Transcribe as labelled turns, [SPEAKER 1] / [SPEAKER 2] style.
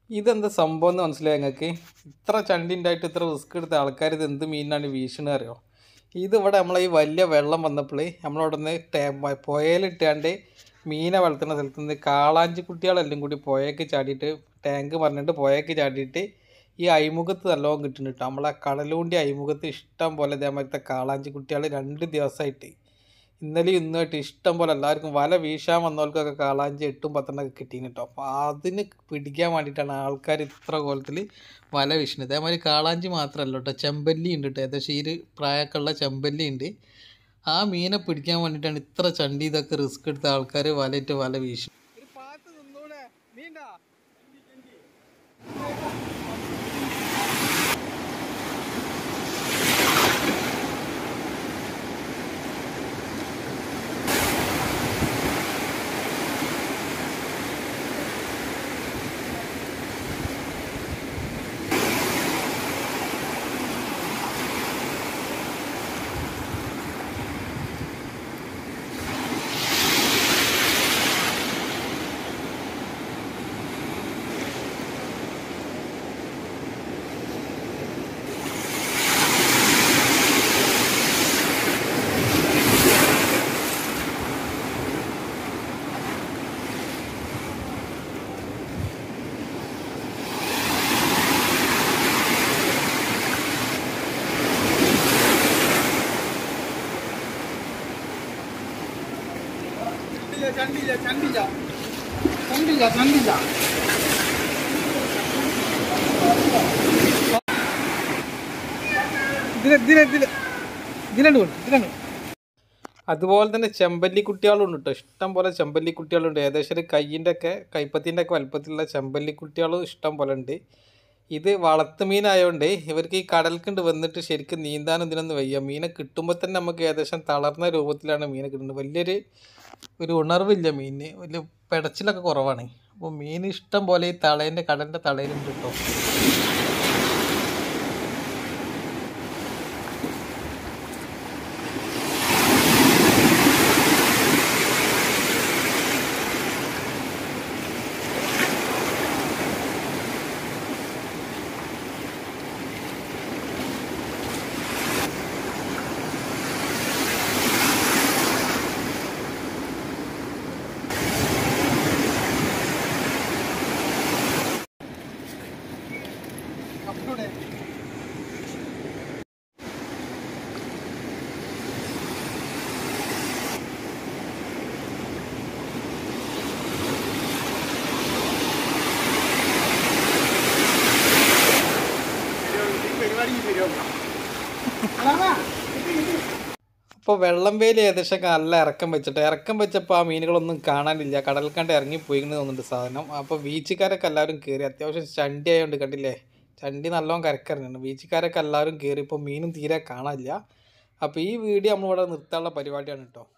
[SPEAKER 1] ഇതെന്താ സംഭവം എന്ന് മനസ്സിലായി ഞങ്ങൾക്ക് ഇത്ര ചണ്ടി ഉണ്ടായിട്ട് ഇത്ര റിസ്ക് എടുത്ത ആൾക്കാർ ഇത് എന്ത് മീനാണ് വീശണത് അറിയോ ഇത് ഇവിടെ നമ്മളെ ഈ വലിയ വെള്ളം വന്നപ്പോൾ നമ്മളവിടെ നിന്ന് പുഴയിലിട്ടാണ്ട് മീനെ വളർത്തുന്ന സ്ഥലത്ത് നിന്ന് കാളാഞ്ചി കുട്ടികളെല്ലാം കൂടി പുഴയ്ക്ക് ചാടിയിട്ട് ടാങ്ക് പറഞ്ഞിട്ട് പുഴയ്ക്ക് ചാടിയിട്ട് ഈ അയിമുഖത്ത് നല്ലോണം കിട്ടുന്നുണ്ട് കേട്ടോ നമ്മളെ കടലൂണ്ടി അയിമുഖത്ത് ഇഷ്ടം പോലെ ഇതേമാതിരത്തെ കാളാഞ്ചി കുട്ടികൾ രണ്ട് ദിവസമായിട്ട് ഇന്നലെയും ഇന്നുമായിട്ട് ഇഷ്ടം പോലെ എല്ലാവർക്കും വല വീശാൻ വന്നവർക്കൊക്കെ കാളാഞ്ചി എട്ടും പത്തെണ്ണൊക്കെ കിട്ടീന് കേട്ടോ അപ്പോൾ അതിന് പിടിക്കാൻ വേണ്ടിയിട്ടാണ് ആൾക്കാർ ഇത്ര കോലത്തിൽ വല വീശുന്നത് അതേമാതിരി കാളാഞ്ചി മാത്രമല്ല കേട്ടോ ചെമ്പല്ലി ഉണ്ട് കേട്ടോ ഏകദേശം ഈ ഒരു പ്രായമൊക്കെ ഉള്ള ചെമ്പല്ലി ഉണ്ട് ആ മീനെ പിടിക്കാൻ വേണ്ടിയിട്ടാണ് ഇത്ര ചണ്ടി ഇതൊക്കെ റിസ്ക് എടുത്ത ആൾക്കാർ വലയിട്ട് വല വീശും
[SPEAKER 2] ചണ്ടില്ല ചണ്ടില്ല ചണ്ടില്ല ചണ്ടില്ല ഇതിലെ ഇതിലെ ഇതിലെ ഇതിലുണ്ട് കൊണ്ട് ഇതിലുണ്ട്
[SPEAKER 1] അതുപോലെ തന്നെ ചെമ്പല്ലി കുട്ടികളുണ്ട് കേട്ടോ ഇഷ്ടം പോലെ ചെമ്പല്ലി കുട്ടികളുണ്ട് ഏകദേശം ഒരു കയ്യിൻ്റെ ഒക്കെ കൈപ്പത്തിൻ്റെ ഒക്കെ വലുപ്പത്തിലുള്ള ചെമ്പല്ലി കുട്ടികളും ഇഷ്ടം പോലെ ഉണ്ട് ഇത് വളർത്തു മീനായതുകൊണ്ട് ഇവർക്ക് ഈ കടൽക്കുണ്ട് വന്നിട്ട് ശരിക്കും നീന്താനും ഇതിനൊന്നും വയ്യ മീനെ കിട്ടുമ്പോൾ തന്നെ നമുക്ക് ഏകദേശം തളർന്ന രൂപത്തിലാണ് മീനെ കിട്ടുന്നത് വലിയൊരു ഒരു ഉണർവില്ല മീനിന് വലിയ പിടച്ചിലൊക്കെ കുറവാണ് അപ്പോൾ മീൻ ഇഷ്ടം പോലെ ഈ തളേൻ്റെ കടലിൻ്റെ തളയിലുണ്ട് കേട്ടോ
[SPEAKER 2] അപ്പൂടെ പരിപാടി ശരിയാവും അതാ
[SPEAKER 1] അപ്പോൾ വെള്ളം വേലി ഏകദേശം നല്ല ഇറക്കം വെച്ചിട്ട് ഇറക്കം വെച്ചപ്പോൾ ആ മീനുകളൊന്നും കാണാനില്ല കടൽ കണ്ട് ഇറങ്ങി പോയിന്ന് തോന്നുന്നുണ്ട് സാധനം അപ്പോൾ ബീച്ചുകാരൊക്കെ എല്ലാവരും കയറി അത്യാവശ്യം ചണ്ടി ആയതുകൊണ്ട് കണ്ടില്ലേ ചണ്ടി നല്ലോണം കരക്കറിഞ്ഞിട്ടുണ്ട് ബീച്ചുകാരൊക്കെ എല്ലാവരും കയറി ഇപ്പോൾ മീനും തീരെ കാണാനില്ല അപ്പോൾ ഈ വീഡിയോ നമ്മളിവിടെ നിർത്താനുള്ള പരിപാടിയാണ് കേട്ടോ